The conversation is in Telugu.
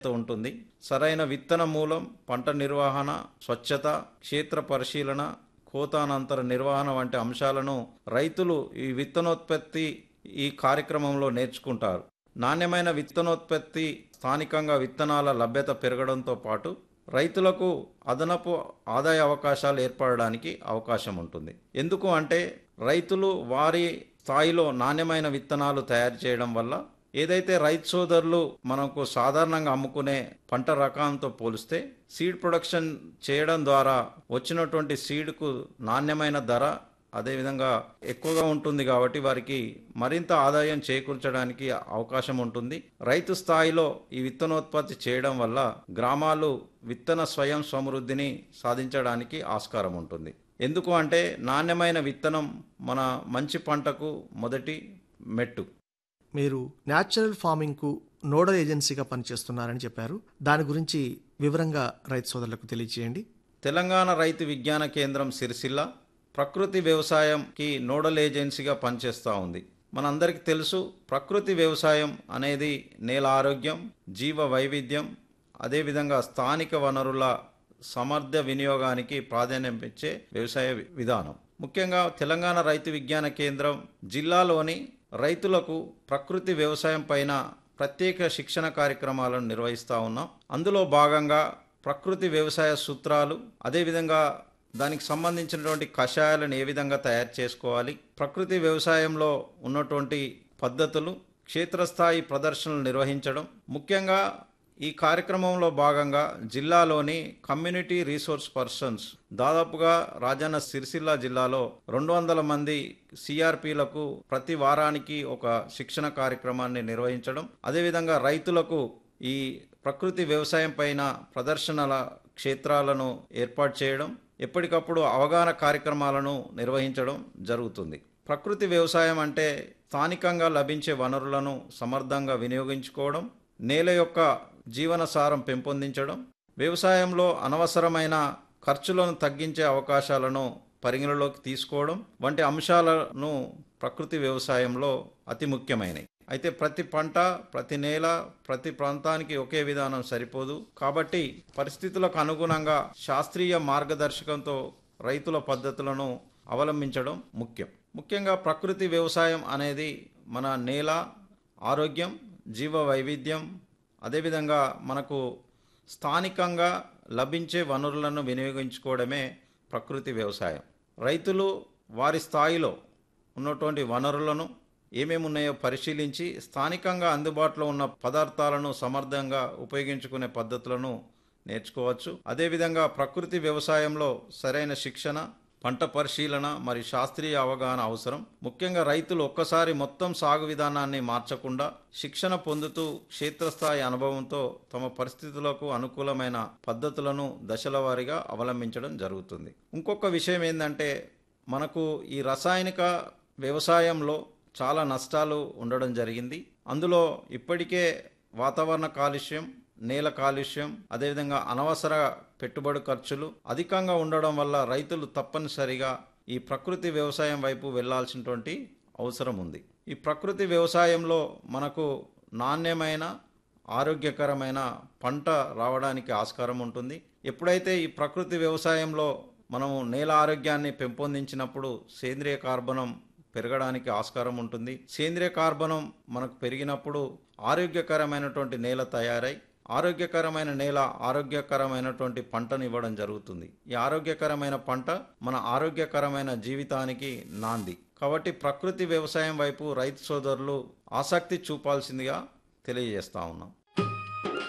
ఉంటుంది సరైన విత్తన మూలం పంట నిర్వహణ స్వచ్ఛత క్షేత్ర పరిశీలన కోతానంతర నిర్వహణ వంటి అంశాలను రైతులు ఈ విత్తనోత్పత్తి ఈ కార్యక్రమంలో నేర్చుకుంటారు నాణ్యమైన విత్తనోత్పత్తి స్థానికంగా విత్తనాల లభ్యత పెరగడంతో పాటు రైతులకు అదనపు ఆదాయ అవకాశాలు ఏర్పడడానికి అవకాశం ఉంటుంది ఎందుకు అంటే రైతులు వారి స్థాయిలో నాణ్యమైన విత్తనాలు తయారు చేయడం వల్ల ఏదైతే రైతు సోదరులు మనకు సాధారణంగా అమ్ముకునే పంట రకంతో పోలిస్తే సీడ్ ప్రొడక్షన్ చేయడం ద్వారా వచ్చినటువంటి సీడ్కు నాణ్యమైన ధర అదేవిధంగా ఎక్కువగా ఉంటుంది కాబట్టి వారికి మరింత ఆదాయం చేకూర్చడానికి అవకాశం ఉంటుంది రైతు స్థాయిలో ఈ విత్తనోత్పత్తి చేయడం వల్ల గ్రామాలు విత్తన స్వయం సమృద్ధిని సాధించడానికి ఆస్కారం ఉంటుంది ఎందుకు అంటే నాణ్యమైన విత్తనం మన మంచి పంటకు మొదటి మెట్టు మీరు న్యాచురల్ ఫార్మింగ్కు నోడల్ ఏజెన్సీగా పనిచేస్తున్నారని చెప్పారు దాని గురించి వివరంగా రైతు సోదరులకు తెలియజేయండి తెలంగాణ రైతు విజ్ఞాన కేంద్రం సిరిసిల్ల ప్రకృతి వ్యవసాయంకి నోడల్ ఏజెన్సీగా పనిచేస్తూ ఉంది మనందరికీ తెలుసు ప్రకృతి వ్యవసాయం అనేది నేల ఆరోగ్యం జీవ వైవిధ్యం అదేవిధంగా స్థానిక వనరుల సమర్థ వినియోగానికి ప్రాధాన్యం ఇచ్చే వ్యవసాయ వి- విధానం ముఖ్యంగా తెలంగాణ రైతు విజ్ఞాన కేంద్రం జిల్లాలోని రైతులకు ప్రకృతి వ్యవసాయం పైన ప్రత్యేక శిక్షణ కార్యక్రమాలను నిర్వహిస్తూ ఉన్నాం అందులో భాగంగా ప్రకృతి వ్యవసాయ సూత్రాలు అదేవిధంగా దానికి సంబంధించినటువంటి కషాయాలను ఏ విధంగా తయారు చేసుకోవాలి ప్రకృతి వ్యవసాయంలో ఉన్నటువంటి పద్ధతులు క్షేత్రస్థాయి ప్రదర్శనలు నిర్వహించడం ముఖ్యంగా ఈ కార్యక్రమంలో భాగంగా జిల్లాలోని కమ్యూనిటీ రీసోర్స్ పర్సన్స్ దాదాపుగా రాజన్న సిరిసిల్ల జిల్లాలో రెండు వందల మంది సిఆర్పిలకు ప్రతి వారానికి ఒక శిక్షణ కార్యక్రమాన్ని నిర్వహించడం అదేవిధంగా రైతులకు ఈ ప్రకృతి వ్యవసాయం పైన ప్రదర్శనల క్షేత్రాలను ఏర్పాటు చేయడం ఎప్పటికప్పుడు అవగాహన కార్యక్రమాలను నిర్వహించడం జరుగుతుంది ప్రకృతి వ్యవసాయం అంటే స్థానికంగా లభించే వనరులను సమర్థంగా వినియోగించుకోవడం నేల యొక్క జీవనసారం పెంపొందించడం వ్యవసాయంలో అనవసరమైన ఖర్చులను తగ్గించే అవకాశాలను పరిగణలోకి తీసుకోవడం వంటి అంశాలను ప్రకృతి వ్యవసాయంలో అతి ముఖ్యమైనవి అయితే ప్రతి పంట ప్రతి నేల ప్రతి ప్రాంతానికి ఒకే విధానం సరిపోదు కాబట్టి పరిస్థితులకు అనుగుణంగా శాస్త్రీయ మార్గదర్శకంతో రైతుల పద్ధతులను అవలంబించడం ముఖ్యం ముఖ్యంగా ప్రకృతి వ్యవసాయం అనేది మన నేల ఆరోగ్యం జీవ వైవిధ్యం అదేవిధంగా మనకు స్థానికంగా లభించే వనరులను వినియోగించుకోవడమే ప్రకృతి వ్యవసాయం రైతులు వారి స్థాయిలో ఉన్నటువంటి వనరులను ఏమేమి ఉన్నాయో పరిశీలించి స్థానికంగా అందుబాటులో ఉన్న పదార్థాలను సమర్థంగా ఉపయోగించుకునే పద్ధతులను నేర్చుకోవచ్చు అదేవిధంగా ప్రకృతి వ్యవసాయంలో సరైన శిక్షణ పంట పరిశీలన మరియు శాస్త్రీయ అవగాహన అవసరం ముఖ్యంగా రైతులు ఒక్కసారి మొత్తం సాగు విధానాన్ని మార్చకుండా శిక్షణ పొందుతూ క్షేత్రస్థాయి అనుభవంతో తమ పరిస్థితులకు అనుకూలమైన పద్ధతులను దశల వారీగా అవలంబించడం జరుగుతుంది ఇంకొక విషయం ఏంటంటే మనకు ఈ రసాయనిక వ్యవసాయంలో చాలా నష్టాలు ఉండడం జరిగింది అందులో ఇప్పటికే వాతావరణ కాలుష్యం నేల కాలుష్యం అదేవిధంగా అనవసర పెట్టుబడి ఖర్చులు అధికంగా ఉండడం వల్ల రైతులు తప్పనిసరిగా ఈ ప్రకృతి వ్యవసాయం వైపు వెళ్లాల్సినటువంటి అవసరం ఉంది ఈ ప్రకృతి వ్యవసాయంలో మనకు నాణ్యమైన ఆరోగ్యకరమైన పంట రావడానికి ఆస్కారం ఉంటుంది ఎప్పుడైతే ఈ ప్రకృతి వ్యవసాయంలో మనము నేల ఆరోగ్యాన్ని పెంపొందించినప్పుడు సేంద్రియ కార్బనం పెరగడానికి ఆస్కారం ఉంటుంది సేంద్రియ కార్బనం మనకు పెరిగినప్పుడు ఆరోగ్యకరమైనటువంటి నేల తయారై ఆరోగ్యకరమైన నేల ఆరోగ్యకరమైనటువంటి పంటను ఇవ్వడం జరుగుతుంది ఈ ఆరోగ్యకరమైన పంట మన ఆరోగ్యకరమైన జీవితానికి నాంది కాబట్టి ప్రకృతి వ్యవసాయం వైపు రైతు సోదరులు ఆసక్తి చూపాల్సిందిగా తెలియజేస్తా ఉన్నాం